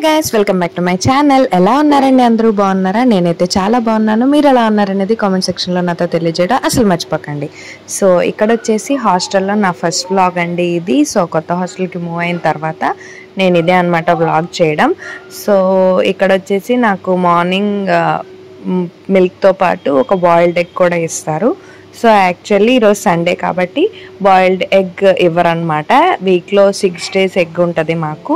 guys welcome back to my channel ఎలా ఉన్నారండి అందరూ బాగున్నారా నేనైతే చాలా బాగున్నాను మీరు ఎలా ఉన్నారనేది కామెంట్ సెక్షన్లో నాతో తెలియజేయడం అసలు మర్చిపోకండి సో ఇక్కడ వచ్చేసి హాస్టల్లో నా ఫస్ట్ వ్లాగ్ అండి ఇది సో కొత్త హాస్టల్కి మూవ్ అయిన తర్వాత నేను ఇదే అనమాట వ్లాగ్ చేయడం సో ఇక్కడ వచ్చేసి నాకు మార్నింగ్ మిల్క్తో పాటు ఒక బాయిల్డ్ ఎగ్ కూడా ఇస్తారు సో యాక్చువల్లీ ఈరోజు సండే కాబట్టి బాయిల్డ్ ఎగ్ ఇవ్వరనమాట వీక్లో సిక్స్ డేస్ ఎగ్ ఉంటుంది మాకు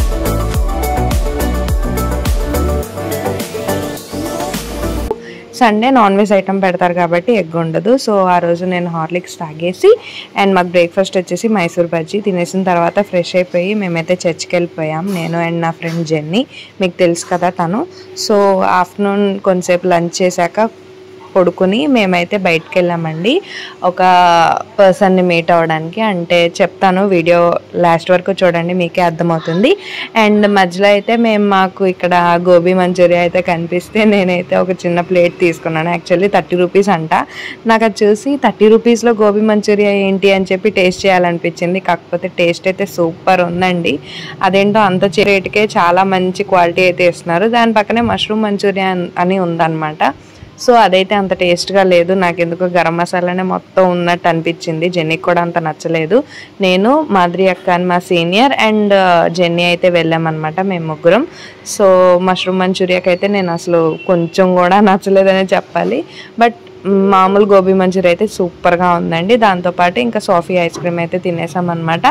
సండే నాన్ వెజ్ ఐటమ్ పెడతారు కాబట్టి ఎగ్ ఉండదు సో ఆ రోజు నేను హార్లిక్స్ తాగేసి అండ్ మాకు బ్రేక్ఫాస్ట్ వచ్చేసి మైసూర్ బజ్జీ తినేసిన తర్వాత ఫ్రెష్ అయిపోయి మేమైతే చర్చ్కి వెళ్ళిపోయాం నేను అండ్ నా ఫ్రెండ్ జెన్నీ మీకు తెలుసు కదా తను సో ఆఫ్టర్నూన్ కొంతసేపు లంచ్ చేశాక పడుకుని మేమైతే బయటకు వెళ్ళామండి ఒక పర్సన్ని మీట్ అవ్వడానికి అంటే చెప్తాను వీడియో లాస్ట్ వరకు చూడండి మీకే అర్థమవుతుంది అండ్ మధ్యలో అయితే మేము మాకు ఇక్కడ గోబీ మంచూరియా అయితే కనిపిస్తే నేనైతే ఒక చిన్న ప్లేట్ తీసుకున్నాను యాక్చువల్లీ థర్టీ రూపీస్ అంట నాకు అది చూసి థర్టీ రూపీస్లో గోబీ మంచూరియా ఏంటి అని చెప్పి టేస్ట్ చేయాలనిపించింది కాకపోతే టేస్ట్ అయితే సూపర్ ఉందండి అదేంటో అంత చి- రేటుకే చాలా మంచి క్వాలిటీ అయితే ఇస్తున్నారు దాని పక్కనే మష్రూమ్ మంచూరియా అని ఉందన్నమాట సో అదైతే అంత టేస్ట్గా లేదు నాకు ఎందుకో గరం మసాలానే మొత్తం ఉన్నట్టు అనిపించింది జెన్నీకి కూడా అంత నచ్చలేదు నేను మాధురి అక్క అని మా సీనియర్ అండ్ జెన్నీ అయితే వెళ్ళామన్నమాట మేము ముగ్గురం సో మష్రూమ్ మంచూరియాకి అయితే నేను అసలు కొంచెం కూడా నచ్చలేదనే చెప్పాలి బట్ మామూలు గోబీ మంచూరియా అయితే సూపర్గా ఉందండి దాంతోపాటు ఇంకా సాఫీ ఐస్ క్రీమ్ అయితే తినేసామన్నమాట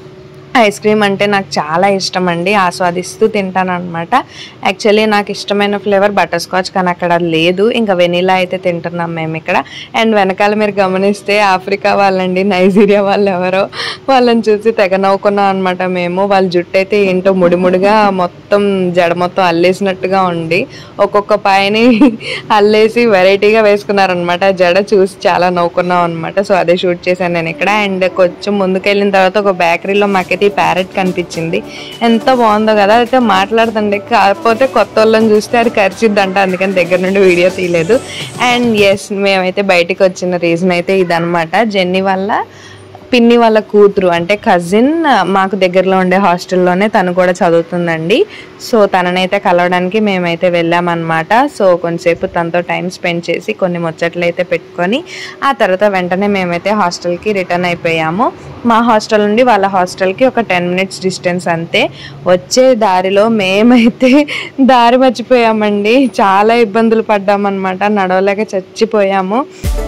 ఐస్ క్రీమ్ అంటే నాకు చాలా ఇష్టం అండి ఆస్వాదిస్తూ తింటాను అనమాట యాక్చువల్లీ నాకు ఇష్టమైన ఫ్లేవర్ బటర్ స్కాచ్ కానీ అక్కడ లేదు ఇంకా వెనీలా అయితే తింటున్నాం మేము ఇక్కడ అండ్ వెనకాల మీరు గమనిస్తే ఆఫ్రికా వాళ్ళండి నైజీరియా వాళ్ళు ఎవరో వాళ్ళని చూసి తెగ నవ్వుకున్నాం అనమాట మేము వాళ్ళ జుట్టు అయితే ఏంటో ముడిముడిగా మొత్తం జడ మొత్తం అల్లేసినట్టుగా ఉండి ఒక్కొక్క పాయని అల్లేసి వెరైటీగా వేసుకున్నారనమాట జడ చూసి చాలా నవ్వుకున్నాం అనమాట సో అదే షూట్ చేశాను నేను ఇక్కడ అండ్ కొంచెం ముందుకెళ్ళిన తర్వాత ఒక బేకరీలో మాకైతే ఈ ప్యారెట్ కనిపించింది ఎంత బాగుందో కదా అయితే మాట్లాడుతుండే కాకపోతే కొత్త వాళ్ళని చూస్తే అది ఖర్చిద్దంట అందుకని దగ్గర నుండి వీడియో తీయలేదు అండ్ ఎస్ మేమైతే బయటికి వచ్చిన రీజన్ అయితే ఇదనమాట జెన్నీ వల్ల పిన్ని వాళ్ళ కూతురు అంటే కజిన్ మాకు దగ్గరలో ఉండే హాస్టల్లోనే తను కూడా చదువుతుందండి సో తననైతే కలవడానికి మేమైతే వెళ్ళామన్నమాట సో కొంతసేపు తనతో టైం స్పెండ్ చేసి కొన్ని ముచ్చట్లు అయితే పెట్టుకొని ఆ తర్వాత వెంటనే మేమైతే హాస్టల్కి రిటర్న్ అయిపోయాము మా హాస్టల్ నుండి వాళ్ళ హాస్టల్కి ఒక టెన్ మినిట్స్ డిస్టెన్స్ అంతే వచ్చే దారిలో మేమైతే దారి మర్చిపోయామండి చాలా ఇబ్బందులు పడ్డామన్నమాట నడవలేక చచ్చిపోయాము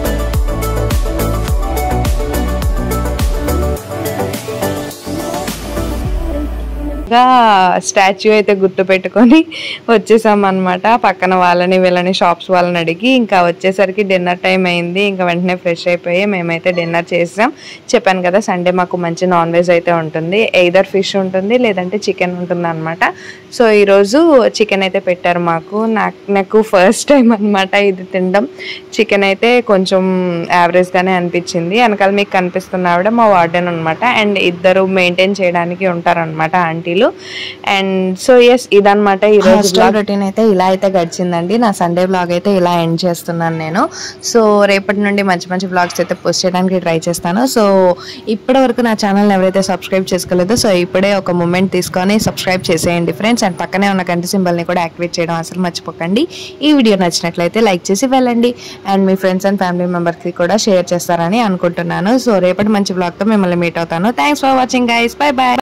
గా స్టాచ్యూ అయితే గుర్తు పెట్టుకొని వచ్చేసాం అనమాట పక్కన వాళ్ళని వీళ్ళని షాప్స్ వాళ్ళని అడిగి ఇంకా వచ్చేసరికి డిన్నర్ టైం అయింది ఇంకా వెంటనే ఫ్రెష్ అయిపోయి మేమైతే డిన్నర్ చేసాం చెప్పాను కదా సండే మాకు మంచి నాన్ వెజ్ అయితే ఉంటుంది ఎయిదర్ ఫిష్ ఉంటుంది లేదంటే చికెన్ ఉంటుంది అనమాట సో ఈరోజు చికెన్ అయితే పెట్టారు మాకు నాకు నాకు ఫస్ట్ టైం అనమాట ఇది తినడం చికెన్ అయితే కొంచెం యావరేజ్గానే అనిపించింది వెనకాల మీకు కనిపిస్తున్న ఆవిడ మా వార్డెన్ అనమాట అండ్ ఇద్దరు మెయింటైన్ చేయడానికి ఉంటారనమాట ఆంటీలు అండ్ సో ఎస్ ఇదనమాట ఈ రోజు రొటీన్ అయితే ఇలా అయితే గడిచిందండి నా సండే బ్లాగ్ అయితే ఇలా ఎండ్ చేస్తున్నాను నేను సో రేపటి నుండి మంచి మంచి బ్లాగ్స్ అయితే పోస్ట్ చేయడానికి ట్రై చేస్తాను సో ఇప్పటి వరకు నా ఛానల్ ఎవరైతే సబ్స్క్రైబ్ చేసుకోలేదో సో ఇప్పుడే ఒక మూమెంట్ తీసుకొని సబ్స్క్రైబ్ చేసేయండి ఫ్రెండ్స్ అండ్ పక్కనే ఉన్న గంట సింబల్ని కూడా యాక్టివేట్ చేయడం అసలు మర్చిపోకండి ఈ వీడియో నచ్చినట్లయితే లైక్ చేసి వెళ్ళండి అండ్ మీ ఫ్రెండ్స్ అండ్ ఫ్యామిలీ మెంబర్స్కి కూడా షేర్ చేస్తారని అనుకుంటున్నాను సో రేపటి మంచి బ్లాగ్తో మిమ్మల్ని మీట్ అవుతాను thanks for watching guys bye bye